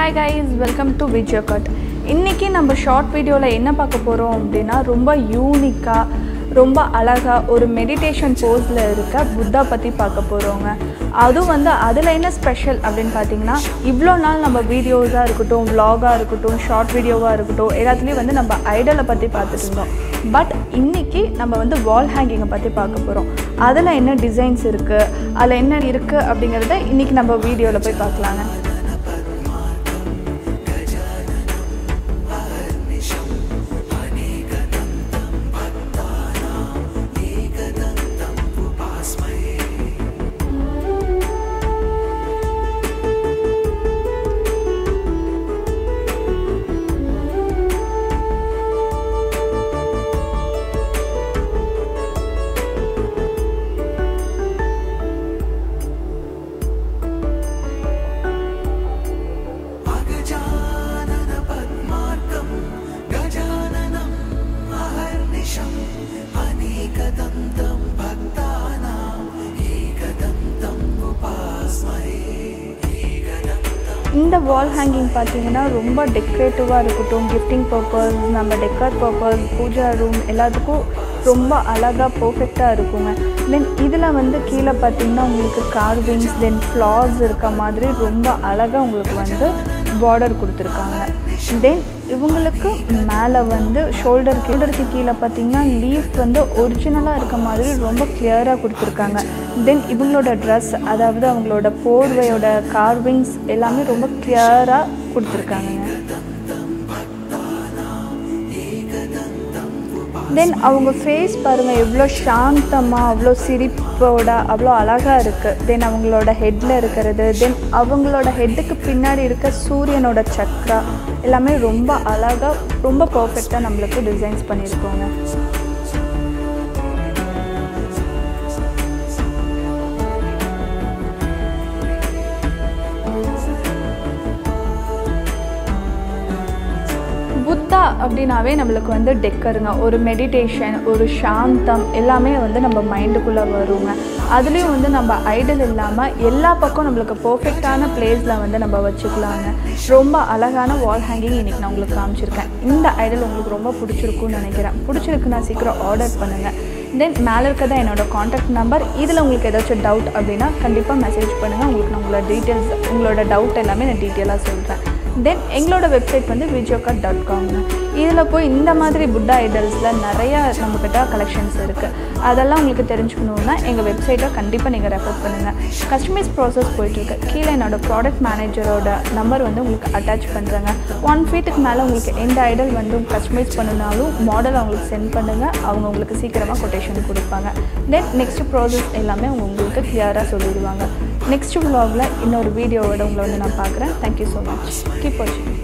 hi guys welcome to விஜயோ cut இன்றைக்கி நம்ம ஷார்ட் வீடியோவில் என்ன பார்க்க போகிறோம் அப்படின்னா ரொம்ப யூனிக்காக ரொம்ப அழகாக ஒரு மெடிடேஷன் போஸில் இருக்க புத்தா பற்றி பார்க்க போகிறோங்க அதுவும் வந்து அதில் என்ன ஸ்பெஷல் அப்படின்னு பார்த்தீங்கன்னா இவ்வளோ நாள் நம்ம வீடியோஸாக இருக்கட்டும் vlog-ஆ இருக்கட்டும் ஷார்ட் வீடியோவாக இருக்கட்டும் எல்லாத்துலேயும் வந்து நம்ம ஐடலை பற்றி பார்த்துட்டு இருந்தோம் பட் இன்னைக்கு நம்ம வந்து வால் ஹேங்கிங்கை பற்றி பார்க்க போகிறோம் அதில் என்ன டிசைன்ஸ் இருக்குது அதில் என்ன இருக்குது அப்படிங்கிறத இன்றைக்கி நம்ம வீடியோவில் போய் பார்க்கலாங்க अगजानन पद्मार्कं गजाननम् अहर्निशम् अनेकदन्तं भक्तानाम् एकदन्तम् उपास्महे இந்த வால் ஹேங்கிங் பார்த்தீங்கன்னா ரொம்ப டெக்கரேட்டிவாக இருக்கட்டும் கிஃப்டிங் பர்பஸ் நம்ம டெக்கர் பர்பஸ் பூஜா ரூம் எல்லாத்துக்கும் ரொம்ப அழகாக பர்ஃபெக்டாக இருக்குங்க தென் இதில் வந்து கீழே பார்த்தீங்கன்னா உங்களுக்கு கார்விங்ஸ் தென் ஃப்ளார்ஸ் இருக்க மாதிரி ரொம்ப அழகாக உங்களுக்கு வந்து பார்டர் கொடுத்துருக்காங்க தென் இவங்களுக்கு மேலே வந்து ஷோல்டர் ஷோல்டருக்கு கீழே பார்த்தீங்கன்னா லீஃப் வந்து ஒரிஜினலாக இருக்க மாதிரி ரொம்ப கிளியராக கொடுத்துருக்காங்க தென் இவங்களோட ட்ரெஸ் அதாவது அவங்களோட போர்வையோட கார்விங்ஸ் எல்லாமே ரொம்ப கிளியராக கொடுத்துருக்காங்கங்க தென் அவங்க ஃபேஸ் பாருங்கள் எவ்வளோ சாந்தமாக அவ்வளோ சிரிப்போட அவ்வளோ அழகாக இருக்குது தென் அவங்களோட ஹெட்டில் இருக்கிறது தென் அவங்களோட ஹெட்டுக்கு பின்னாடி இருக்க சூரியனோட சக்ரா எல்லாமே ரொம்ப அழகாக ரொம்ப பர்ஃபெக்டாக நம்மளுக்கு டிசைன்ஸ் பண்ணியிருக்கோங்க புத்தா அப்படின்னாவே நம்மளுக்கு வந்து டெக்கருங்க ஒரு மெடிடேஷன் ஒரு சாந்தம் எல்லாமே வந்து நம்ம மைண்டுக்குள்ளே வருங்க அதுலேயும் வந்து நம்ம ஐடல் இல்லாமல் எல்லா பக்கம் நம்மளுக்கு பர்ஃபெக்டான பிளேஸில் வந்து நம்ம வச்சுக்கலாங்க ரொம்ப அழகான வால் ஹேங்கிங் இன்றைக்கி நான் உங்களுக்கு காமிச்சிருக்கேன் இந்த ஐடல் உங்களுக்கு ரொம்ப பிடிச்சிருக்குன்னு நினைக்கிறேன் பிடிச்சிருக்குன்னா சீக்கிரம் ஆர்டர் பண்ணுங்கள் தென் மேலே இருக்கதான் என்னோடய காண்டாக்ட் நம்பர் இதில் உங்களுக்கு ஏதாச்சும் டவுட் அப்படின்னா கண்டிப்பாக மெசேஜ் பண்ணுங்கள் உங்களுக்கு நான் உங்களோட டீட்டெயில்ஸ் உங்களோட டவுட் எல்லாமே நான் டீட்டெயிலாக சொல்கிறேன் தென் எங்களோட வெப்சைட் வந்து விஜயோகா டாட் காம்ங்க இதில் போய் இந்த மாதிரி புத்தா ஐடல்ஸில் நிறைய நம்மக்கிட்ட கலெக்ஷன்ஸ் இருக்குது அதெல்லாம் உங்களுக்கு தெரிஞ்சுக்கணுன்னா எங்கள் வெப்சைட்டை கண்டிப்பாக நீங்கள் ரெஃபர் பண்ணுங்கள் கஸ்டமைஸ் ப்ராசஸ் போயிட்டுருக்கு கீழே என்னோட ப்ராடக்ட் மேனேஜரோட நம்பர் வந்து உங்களுக்கு அட்டாச் பண்ணுறேங்க ஒன் ஃபீட்டுக்கு மேலே உங்களுக்கு எந்த ஐடல் வந்து கஸ்டமைஸ் பண்ணனாலும் மாடல் அவங்களுக்கு சென்ட் பண்ணுங்கள் அவங்க உங்களுக்கு சீக்கிரமாக கொட்டேஷன் கொடுப்பாங்க தென் நெக்ஸ்ட் ப்ராசஸ் எல்லாமே அவங்க உங்களுக்கு கிளியராக சொல்லிடுவாங்க நெக்ஸ்ட் vlogல இன்னொரு வீடியோவோட உங்களை வந்து நான் பார்க்குறேன் தேங்க்யூ ஸோ மச் கீப் வாட்சிங்